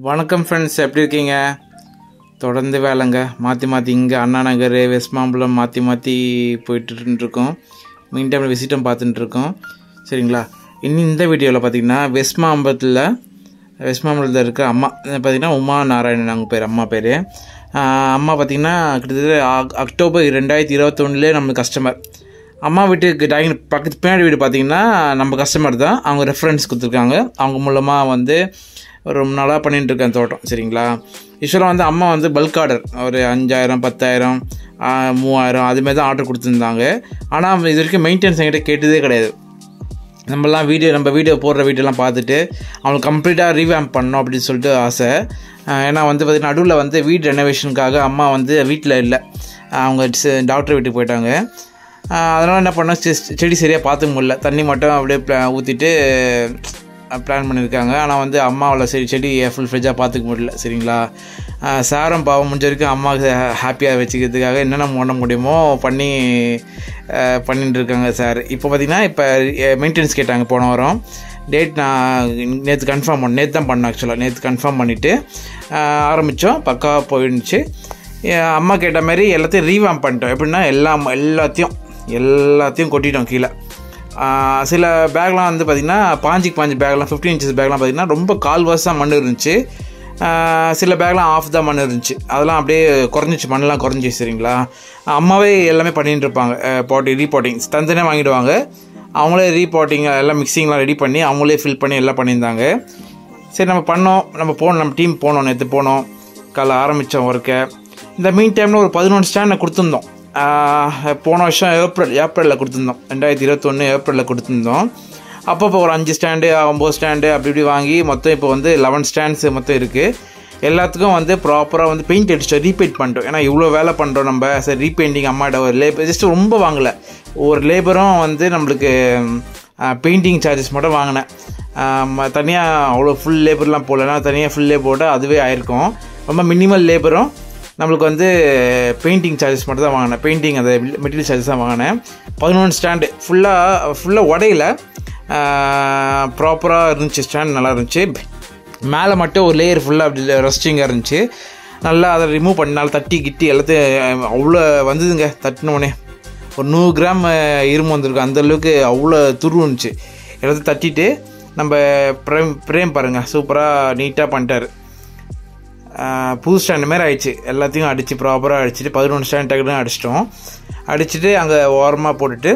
வணக்கம் ஃப்ரெண்ட்ஸ் எப்படி இருக்கீங்க தொடர்ந்து வேலைங்க மாற்றி மாற்றி இங்கே அண்ணா நகர் வெஸ்ட் மாம்பலம் மாற்றி மாற்றி போயிட்டு இருக்கோம் மீன் டைமில் விசிட்டும் பார்த்துட்டு இருக்கோம் சரிங்களா இனி இந்த வீடியோவில் பார்த்தீங்கன்னா வெஸ்ட் மாம்பலத்தில் வெஸ்ட் மாம்பலத்தில் இருக்க அம்மா பார்த்தீங்கன்னா உமா நாராயணன் அவங்க பேர் அம்மா பேர் அம்மா பார்த்தீங்கன்னா கிட்டத்தட்ட அக்- அக்டோபர் ரெண்டாயிரத்தி இருபத்தொன்னுலேயே நம்ம கஸ்டமர் அம்மா வீட்டுக்கு டைனிங் பக்கத்து பின்னாடி வீடு பார்த்தீங்கன்னா நம்ம கஸ்டமர் தான் அவங்க ரெஃபரன்ஸ் கொடுத்துருக்காங்க அவங்க மூலமாக வந்து ரொம்ப நாளாக பண்ணிட்டு இருக்கேன் தோட்டம் சரிங்களா யூஸ்வலாக வந்து அம்மா வந்து பல்க் ஆர்டர் ஒரு அஞ்சாயிரம் பத்தாயிரம் ஆ, மூவாயிரம் அதுமாரி தான் ஆர்டர் கொடுத்துருந்தாங்க ஆனால் இது வரைக்கும் மெயின்டெனன்ஸ் என்கிட்ட கேட்டதே கிடையாது நம்மலாம் வீடியோ நம்ம வீடியோ போடுற வீடியோலாம் பார்த்துட்டு அவங்களுக்கு கம்ப்ளீட்டாக ரீவேம்ப் பண்ணணும் அப்படின்னு சொல்லிட்டு ஆசை அஹ் ஏன்னா வந்து பார்த்திங்கன்னா நடுவில் வந்து வீடு ரெனோவேஷனுக்காக அம்மா வந்து வீட்டில் இல்லை அவங்க டாக்டர் வீட்டுக்கு போயிட்டாங்க அதனால் என்ன பண்ணோம் செ- செடி சரியாக பார்த்துக்க முடியல தண்ணி மட்டும் அப்படியே ப்ளா- ஊற்றிட்டு பிளான் பண்ணியிருக்காங்க ஆனால் வந்து அம்மாவில் சரி செடி ஃபுல் ஃப்ரெஜ்ஜாக பார்த்துக்க முடியல சரிங்களா அஹ் சாரம் பாவம் முடிஞ்ச வரைக்கும் அம்மாவுக்கு ஹாப்பியாக வச்சுக்கிறதுக்காக என்னென்ன பண்ண முடியுமோ பண்ணி அஹ் பண்ணிட்டு இருக்காங்க சார் இப்போ பார்த்தீங்கன்னா இப்போ மெயின்டெனன்ஸ் கேட்டாங்க போன வாரம் டேட் நான் நேற்று கன்ஃபார்ம் பண்ண நேற்று தான் பண்ணேன் ஆக்சுவலாக நேற்று கன்ஃபார்ம் பண்ணிவிட்டு ஆரம்பித்தோம் பக்காவாக போயிடுச்சு என் அம்மா கேட்ட மாதிரி எல்லாத்தையும் ரீவாம் பண்ணிட்டோம் எப்படின்னா எல்லாம் எல்லாத்தையும் எல்லாத்தையும் கொட்டிட்டோம் கீழே ஆஹ் சில பேக்லாம் வந்து பார்த்திங்கன்னா பாஞ்சிக்கு பாஞ்சு பேக்லாம் ஃபிஃப்டீன் இன்ச்சஸ் பேக்லாம் பார்த்திங்கன்னா ரொம்ப கால்வாஸாக மண் இருந்துச்சு ஆஹ் சில பேக்லாம் ஆஃப் தான் மண் இருந்துச்சு அதெல்லாம் அப்படியே குறைஞ்சிச்சு மண்ணெலாம் குறைஞ்சிச்சு சரிங்களா அம்மாவே எல்லாமே பண்ணிட்டு இருப்பாங்க பாட்டி ரீபாட்டிங் தனித்தனியாக வாங்கிடுவாங்க அவங்களே ரீபாட்டிங் எல்லாம் மிக்சிங்லாம் ரெடி பண்ணி அவங்களே ஃபில் பண்ணி எல்லாம் பண்ணியிருந்தாங்க சரி நம்ம பண்ணோம் நம்ம போனோம் நம்ம டீம் போனோம் நேற்று போனோம் காலைல ஆரம்பித்தோம் ஒர்க்கை இந்த மீன் டைமில் ஒரு பதினொன்று ஸ்டாண்ட் கொடுத்துருந்தோம் ஆஹ் போன வருஷம் ஏப்ரல் ஏப்ரலில் கொடுத்துருந்தோம் ரெண்டாயிரத்தி இருபத்தொன்று ஏப்ரலில் கொடுத்துருந்தோம் அப்பப்போ ஒரு அஞ்சு ஸ்டாண்டு ஒம்பது ஸ்டாண்டு அப்படி இப்படி வாங்கி மொத்தம் இப்போ வந்து லெவன் ஸ்டாண்ட்ஸ் மொத்தம் இருக்குது எல்லாத்துக்கும் வந்து ப்ராப்பராக வந்து பெயிண்ட் அடிச்சிட்டோம் ரீபெயிண்ட் பண்ணிட்டோம் ஏன்னா இவ்வளோ வேலை பண்ணுறோம் நம்ம சரி ரீபெயிண்டிங் அம்மாட்ட ஒரு லேபர் ஜஸ்ட் ரொம்ப வாங்கலை ஒரு லேபரும் வந்து நம்மளுக்கு பெயிண்டிங் சார்ஜஸ் மட்டும் வாங்கினேன் தனியாக அவ்வளோ ஃபுல் லேபர்லாம் போடலன்னா தனியாக ஃபுல் லேபர் போட்டால் அதுவே ஆயிருக்கும் ரொம்ப மினிமல் லேபரும் நம்மளுக்கு வந்து பெயிண்டிங் சார்ஜஸ் மட்டும் தான் வாங்கினேன் பெயிண்டிங் அந்த மெட்டீரியல் சார்ஜஸ் தான் வாங்கினேன் பதினொன்று ஸ்டாண்டு ஃபுல்லாக ஃபுல்லாக உடையில ப்ராப்பராக இருந்துச்சு ஸ்டாண்ட் நல்லா இருந்துச்சு மேலே மட்டும் ஒரு லேயர் ஃபுல்லாக அப்படி ரஸ்டிங்காக இருந்துச்சு நல்லா அதை ரிமூவ் பண்ணால் தட்டி கிட்டி எல்லாத்தையும் அவ்வளோ வந்ததுங்க தட்டினோடனே ஒரு நூறு கிராம் இரும்பு வந்திருக்கும் அந்த அளவுக்கு அவ்வளோ துரு இருந்துச்சு எல்லாத்தையும் தட்டிட்டு நம்ம பிரேம் பிரேம் பாருங்கள் சூப்பராக நீட்டாக பண்ணிட்டாரு ஆஹ் புது ஸ்டாண்ட் மாதிரி ஆயிடுச்சு எல்லாத்தையும் அடித்து ப்ராப்பராக அடிச்சுட்டு பதினொன்று ஸ்டாண்ட் டக்குன்னு அடிச்சிட்டோம் அடிச்சுட்டு அங்கே ஓரமாக போட்டுட்டு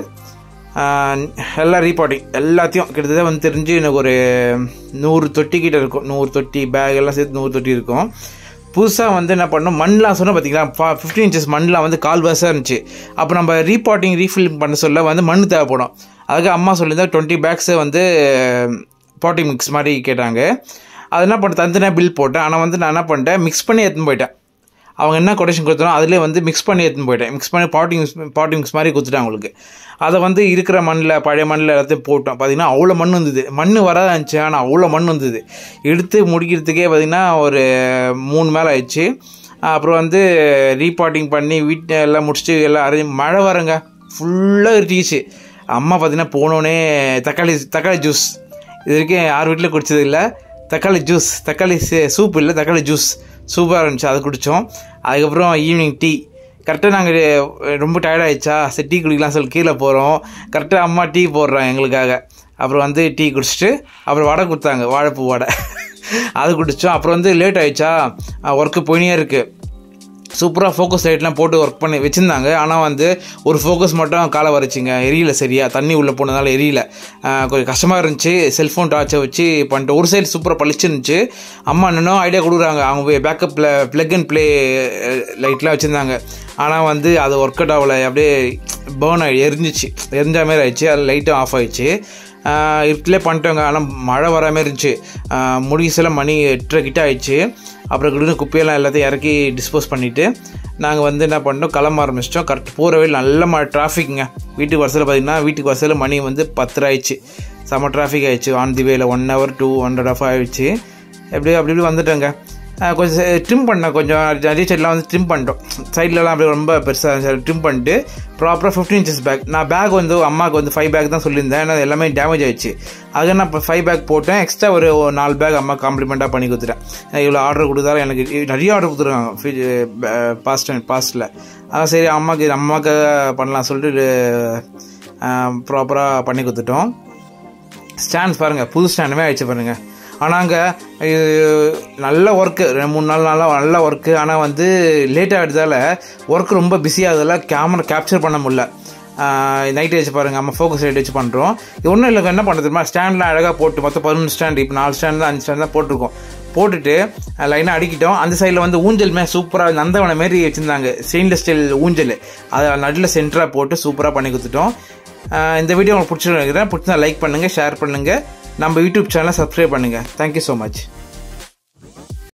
ஆஹ் எல்லாம் ரீபாட்டிங் எல்லாத்தையும் கிட்டத்தட்ட வந்து தெரிஞ்சு எனக்கு ஒரு நூறு தொட்டி கிட்ட இருக்கும் நூறு தொட்டி பேக் எல்லாம் சேர்த்து நூறு தொட்டி இருக்கும் புதுசாக வந்து என்ன பண்ணோம் மண்லாம் சொன்னால் பார்த்தீங்களா ஃபிஃப்டீன் இன்ச்சஸ் மண்லாம் வந்து கால்வாஸாக இருந்துச்சு அப்போ நம்ம ரீபாட்டிங் ரீஃபில் பண்ண சொல்ல வந்து மண் தேவைப்படும் அதுக்கு அம்மா சொல்லியிருந்தா டுவெண்ட்டி பேக்ஸை வந்து பாட்டிங் மிக்ஸ் மாதிரி கேட்டாங்க அது என்ன பண்ண தனித்தனியாக பில் போட்டேன் ஆனால் வந்து நான் என்ன பண்ணிட்டேன் மிக்ஸ் பண்ணி எடுத்துன்னு போயிட்டேன் அவங்க என்ன கொட்டேஷன் கொடுத்தாலும் அதிலே வந்து மிக்ஸ் பண்ணி எடுத்துன்னு போயிட்டேன் மிக்ஸ் பண்ணி பாட்டிங் பாட்டிங் மிக்ஸ் மாதிரி கொடுத்துட்டேன் அவங்களுக்கு அதை வந்து இருக்கிற மண்ணில் பழைய மண்ணில் எல்லாத்தையும் போட்டோம் பார்த்தீங்கன்னா அவ்வளோ மண் வந்தது மண் வராத இருந்துச்சு ஆனால் அவ்வளோ மண் வந்தது எடுத்து முடிக்கிறதுக்கே பார்த்தீங்கன்னா ஒரு மூணு மேலே ஆயிடுச்சு அப்புறம் வந்து ரீபாட்டிங் பண்ணி வீட்டை எல்லாம் முடிச்சுட்டு எல்லாம் அரேஞ்ச் மழை வரங்க ஃபுல்லாக இருட்டிச்சு அம்மா பார்த்தீங்கன்னா போனோடனே தக்காளி தக்காளி ஜூஸ் இது வரைக்கும் யார் வீட்டில் குடிச்சது இல்லை தக்காளி ஜூஸ் தக்காளி சூப் இல்லை தக்காளி ஜூஸ் சூப்பராக இருந்துச்சு அது குடித்தோம் அதுக்கப்புறம் ஈவினிங் டீ கரெக்டாக நாங்கள் ரொம்ப tired ஆயிடுச்சா சரி டீ குடிக்கலாம் சொல்லி கீழே போகிறோம் கரெக்டாக அம்மா டீ போடுறாங்க எங்களுக்காக அப்புறம் வந்து டீ குடிச்சிட்டு அப்புறம் வடை கொடுத்தாங்க வாழைப்பூ வடை அது குடித்தோம் அப்புறம் வந்து லேட் ஆயிடுச்சா ஒர்க்கு போயினே இருக்குது சூப்பராக ஃபோக்கஸ் லைட்லாம் போட்டு ஒர்க் பண்ணி வச்சுருந்தாங்க ஆனால் வந்து ஒரு ஃபோக்கஸ் மட்டும் காலை வரைச்சிங்க எரியல சரியா தண்ணி உள்ளே போனதால எரியல ஆஹ் கொஞ்சம் கஷ்டமாக இருந்துச்சு செல்ஃபோன் டார்ச்சை வச்சு பண்ணிட்டு ஒரு சைடு சூப்பராக பளிச்சுருந்துச்சு அம்மா இன்னும் ஐடியா கொடுக்குறாங்க அவங்க பேக்கப்பில் ப்ளக் அண்ட் ப்ளே லைட்லாம் வச்சுருந்தாங்க ஆனால் வந்து அது ஒர்க் அவுட் ஆகலை அப்படியே பேர்ன் ஆகி எரிஞ்சிச்சு எரிஞ்ச மாதிரி ஆயிடுச்சு அது லைட்டும் ஆஃப் ஆயிடுச்சு இருட்டிலே பண்ணிட்டோங்க ஆனால் மழை வர மாதிரி இருந்துச்சு முடிசெல்லாம் மணி எட்டரை கிட்ட ஆயிடுச்சு அப்புறம் கிட்ட குப்பையெல்லாம் எல்லாத்தையும் இறக்கி டிஸ்போஸ் பண்ணிவிட்டு நாங்கள் வந்து என்ன பண்ணோம் கிளம்ப ஆரம்பிச்சிட்டோம் கரெக்ட் போகிற வழியில் நல்ல மழை டிராஃபிக்குங்க வீட்டுக்கு வரசில் பார்த்தீங்கன்னா வீட்டுக்கு வரசில் மணி வந்து பத்தரை ஆயிடுச்சு செம்ம டிராஃபிக் ஆயிடுச்சு ஆன் தி வேல one hour two one and half ஆயிடுச்சு எப்படியோ அப்படி இப்படி வந்துட்டோங்க அஹ், கொஞ்சம் ட்ரிம் பண்ணேன் கொஞ்சம் நிறைய செடிலாம் வந்து ட்ரிம் பண்ணிட்டோம் சைட்லலாம் அப்படியே ரொம்ப பெருசாக ட்ரிம் பண்ணிட்டு ப்ராப்பராக ஃபிஃப்டின் இன்ச்சஸ் பேக் நான் பேக் வந்து அம்மாவுக்கு வந்து ஃபைவ் பேக் தான் சொல்லியிருந்தேன் ஏன்னா அது எல்லாமே டேமேஜ் ஆயிடுச்சு அது நான் இப்போ ஃபைவ் பேக் போட்டேன் எக்ஸ்ட்ரா ஒரு ஒரு நாலு பேக் அம்மா காம்ப்ளிமெண்ட்டாக பண்ணி கொடுத்துட்டேன் ஏன்னா இவ்வளோ ஆர்டர் கொடுத்தாலும் எனக்கு நிறைய ஆர்டர் கொடுத்துருக்காங்க பாஸ்ட் பாஸ்ட்டில் அதான் சரி அம்மாக்கு அம்மாவுக்கு பண்ணலாம் சொல்லிட்டு ப்ராப்பராக பண்ணி கொடுத்துட்டோம் ஸ்டாண்ட்ஸ் பாருங்கள் புது ஸ்டாண்டுமே ஆயிடுச்சு பாருங்கள் ஆனால் அங்கே நல்ல ஒர்க்கு ரெண்டு மூணு நாள் நாளாக நல்ல ஒர்க்கு ஆனால் வந்து லேட் ஆகிடுறதால ஒர்க் ரொம்ப பிஸியாகிறதால கேமரா கேப்சர் பண்ண முடியல நைட் வச்சு பாருங்கள் நம்ம ஃபோக்கஸ் லைட் வச்சு பண்ணுறோம் இது ஒன்றும் இல்லை என்ன பண்ணுறதுமா ஸ்டாண்ட்லாம் அழகாக போட்டு மொத்தம் பதினொன்று ஸ்டாண்ட் இப்போ நாலு ஸ்டாண்ட் தான் அஞ்சு ஸ்டாண்ட் தான் போட்டிருக்கோம் போட்டுட்டு லைனாக அடிக்கிட்டோம் அந்த சைடில் வந்து ஊஞ்சலுமே சூப்பராக நந்தவனை மாரி வச்சுருந்தாங்க ஸ்டெயின்லெஸ் ஸ்டீல் ஊஞ்சல் அதை நடுவில் சென்டராக போட்டு சூப்பராக பண்ணி கொடுத்துட்டோம் ஆஹ் இந்த வீடியோ உங்களுக்கு பிடிச்சிருக்கிறேன் பிடிச்சா லைக் பண்ணுங்கள் ஷேர் பண்ணுங்கள் நம்ம யூடியூப் சேனலை சப்ஸ்கிரைப் பண்ணுங்கள் தேங்க்யூ ஸோ மச்